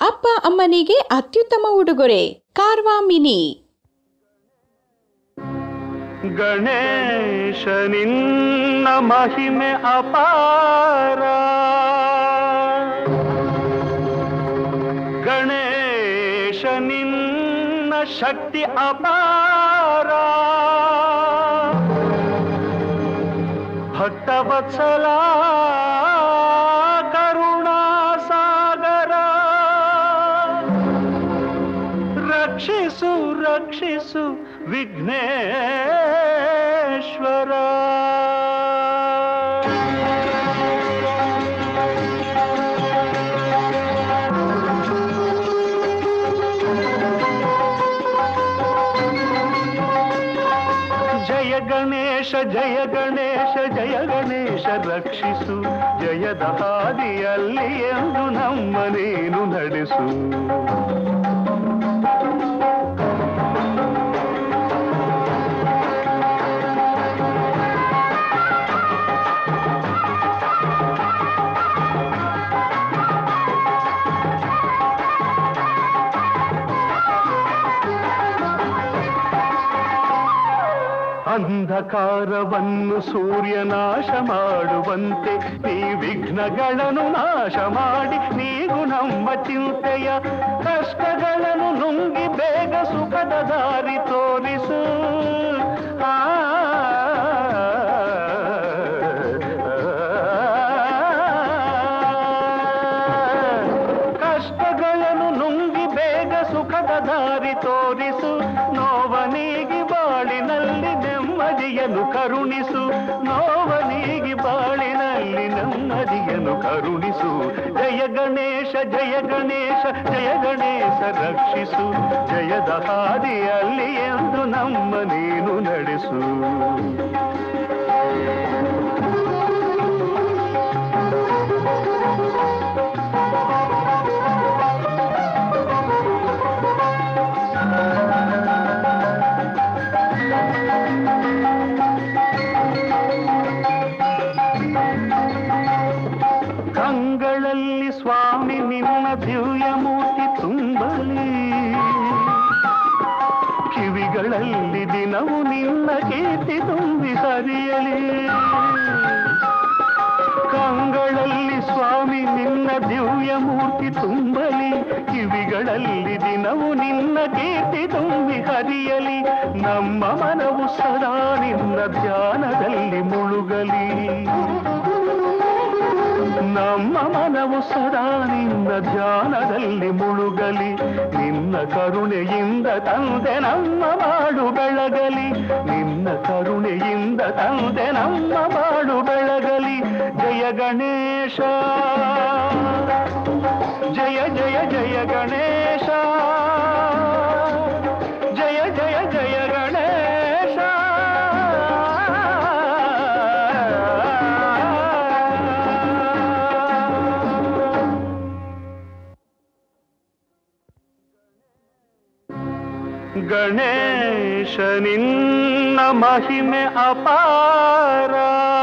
ಅಪ್ಪ ಅಮ್ಮನಿಗೆ ಅತ್ಯುತ್ತಮ ಉಡುಗೊರೆ ಕಾರ್ವಾ ಮಿನಿ ಗಣೇಶ ನಿನ್ನ ಮಹಿಮೆ ಅಪಾರ ಗಣೇಶ ನಿನ್ನ ಶಕ್ತಿ ಅಪಾರ ಭಕ್ತವತ್ಸಲ ಕರುಣಾಸಾಗರ ರಕ್ಷಿಸು ರಕ್ಷಿಸು ವಿಘ್ನೇಶ್ವರ ಜಯ ಗಣೇಶ ಜಯ ಗಣೇಶ ಜಯ ಗಣೇಶ ರಕ್ಷಿಸು ಜಯದ ಹಾದಿಯಲ್ಲಿ ಎಂದು ನಮ್ಮ ನೀನು ನಡೆಸು ಅಂಧಕಾರವನ್ನು ಸೂರ್ಯ ನಾಶ ಮಾಡುವಂತೆ ನೀ ವಿಘ್ನಗಳನ್ನು ನಾಶ ಮಾಡಿ ನೀಗು ನಮ್ಮ ಚಿಂತೆಯ ಕಷ್ಟಗಳನ್ನು ನುಂಗಿ ಬೇಗ ಸುಖದ ದಾರಿ ತೋರಿಸು ಆ ಕಷ್ಟಗಳನ್ನು ನುಂಗಿ ಬೇಗ ಸುಖದ ದಾರಿ ತೋರಿಸು ನೋವನೀಗಿ ಬಾಳಿನಲ್ಲಿ ನೆಮ್ಮದಿಯನ್ನು ಕರುಣಿಸು ನೋವನೀಗಿ ಬಾಳಿನಲ್ಲಿ ನೆಮ್ಮದಿಯನ್ನು ಕರುಣಿಸು ಜಯ ಗಣೇಶ ಜಯ ಗಣೇಶ ಜಯ ಗಣೇಶ ರಕ್ಷಿಸು ಜಯದ ಹಾದಿಯಲ್ಲಿ ಎಂದು ನಮ್ಮ ನೀನು ನಡೆಸು ಕಂಗಳಲ್ಲಿ ಸ್ವಾಮಿ ನಿನ್ನ ದಿವ್ಯ ಮೂರ್ತಿ ತುಂಬಲಿ ಕಿವಿಗಳಲ್ಲಿ ದಿನವು ನಿನ್ನ ಕೀರ್ತಿ ತುಂಬಿ ಹರಿಯಲಿ ಕಂಗಳಲ್ಲಿ ಸ್ವಾಮಿ ನಿನ್ನ ದಿವ್ಯ ಮೂರ್ತಿ ತುಂಬಲಿ ಕಿವಿಗಳಲ್ಲಿ ದಿನವು ನಿನ್ನ ಕೀರ್ತಿ ತುಂಬಿ ಹರಿಯಲಿ ನಮ್ಮ ಮನವು ಸದಾ ನಿನ್ನ ಧ್ಯಾನದಲ್ಲಿ ಮುಳುಗಲಿ ನಮ್ಮ ಮನವು ಸದಾ ನಿನ್ನ ಧ್ಯಾನದಲ್ಲಿ ಮುಳುಗಲಿ ನಿನ್ನ ಕರುಣೆಯಿಂದ ತಂದೆ ನಮ್ಮ ಬಾಳು ಬೆಳಗಲಿ ನಿನ್ನ ಕರುಣೆಯಿಂದ ತಂದೆ ನಮ್ಮ ಬಾಳು ಬೆಳಗಲಿ ಜಯ ಗಣೇಶ ಜಯ ಜಯ ಜಯ ಗಣೇಶ ಜಯ ಜಯ ಜಯ ಗಣೇಶ ಗಣೇಶ ನಿನ್ನ ಮಹಿಮೆ ಅಪಾರ